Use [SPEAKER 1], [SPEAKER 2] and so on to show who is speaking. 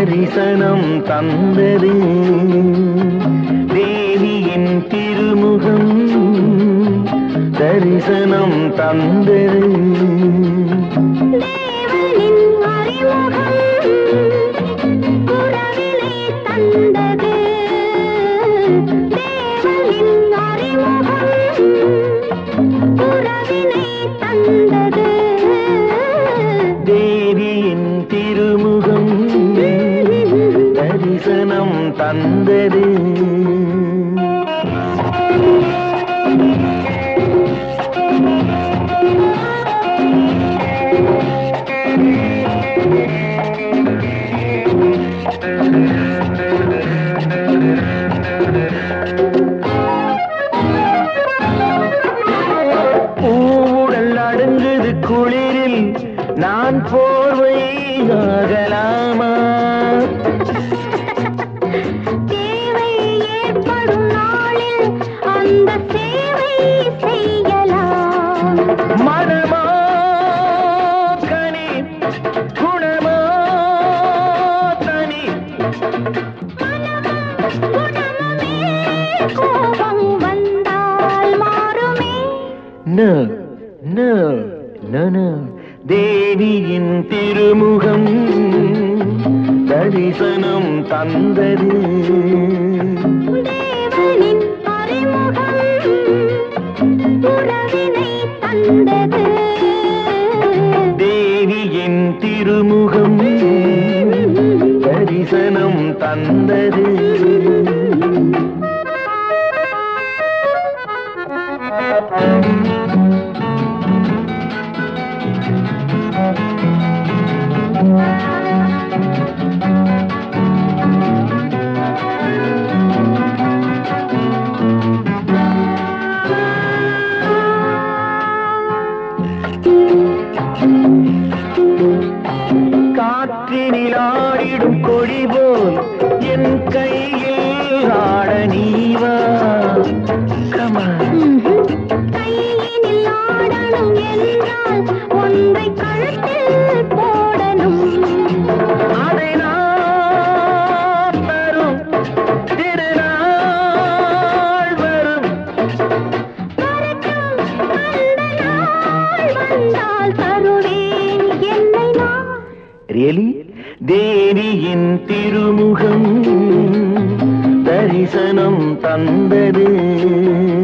[SPEAKER 1] தரிசனம் தந்தது தேவியின் திருமுகம் தரிசனம் தந்தது
[SPEAKER 2] தேவனின் அறிமுகம் உறவினை தந்தது தேவனின் அறிமுகம் உறவினை தந்தது
[SPEAKER 1] தேவியின் திருமுகம் தரிசனம் தந்தது பூவுடல் அடங்குது குளிரில் நான் போர்வை ஆகலாமா
[SPEAKER 2] தேவை ஏற்படும் நாளில் அந்த சேவை செய்யலாம்
[SPEAKER 1] மனமோ கனி குணமோ தனி
[SPEAKER 2] குணமுமே கோபம் வந்தால் மாறுமே
[SPEAKER 1] நோ நோ நோ நோ தேவியின் திருமுகம் தரிசனம் தந்தது
[SPEAKER 2] தேவனின் அறிமுகம் உறவினை தந்தது
[SPEAKER 1] தேவியின் திருமுகம் தரிசனம் தந்தது காற்றினில் ஆடிடும் கொடி போல் என் கையில் ஆட நீவா கமான்
[SPEAKER 2] கையினில் ஆடணும் என்றால் ஒன்றை கழுத்தில் போடணும்
[SPEAKER 1] அதை நான் தரும் திருநாள் வரும்
[SPEAKER 2] வரட்டும் அந்த நாள் வந்தால் தருவேன் என்னை நான்
[SPEAKER 1] ரியலி தேவியின் திருமுகம் தரிசனம் தந்தது